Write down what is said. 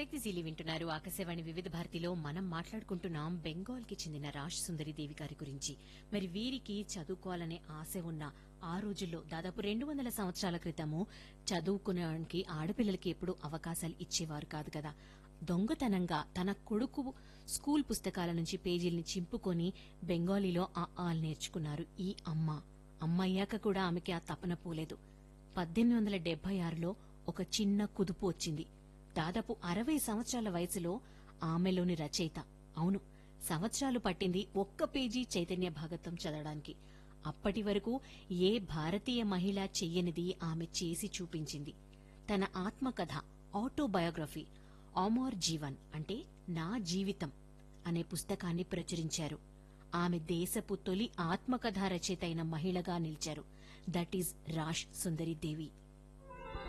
వ్యక్తిశీలి వింటున్నారు ఆకాశవాణి వివిధ భారతిలో మనం మాట్లాడుకుంటున్నాం బెంగాల్ కి చెందిన రాజ్ సుందరి దేవి గారి గురించి మరి వీరికి చదువుకోవాలనే ఆశ ఉన్న ఆ రోజుల్లో దాదాపు రెండు వందల సంవత్సరాల క్రితము చదువుకునడానికి ఆడపిల్లలకి ఎప్పుడూ అవకాశాలు ఇచ్చేవారు కాదు కదా దొంగతనంగా తన కొడుకు స్కూల్ పుస్తకాల నుంచి పేజీల్ని చింపుకొని బెంగాలీలో ఆ ఆలు నేర్చుకున్నారు ఈ అమ్మ అమ్మయ్యాక కూడా ఆమెకి ఆ తపన పోలేదు పద్దెనిమిది వందల డెబ్బై ఆరులో ఒక చిన్న కుదుపు వచ్చింది దాదాపు అరవై సంవత్సరాల వయసులో ఆమెలోని రచయిత అవును సంవత్సరాలు పట్టింది ఒక్క పేజీ చైతన్య భాగత్వం చదవడానికి అప్పటి వరకు ఏ భారతీయ మహిళ చెయ్యనిది ఆమె చేసి చూపించింది తన ఆత్మకథ ఆటోబయోగ్రఫీ అమోర్ జీవన్ అంటే నా జీవితం అనే పుస్తకాన్ని ప్రచురించారు ఆమె దేశపు తొలి ఆత్మకథ రచయిత అయిన మహిళగా నిలిచారు that is rash Sundari Devi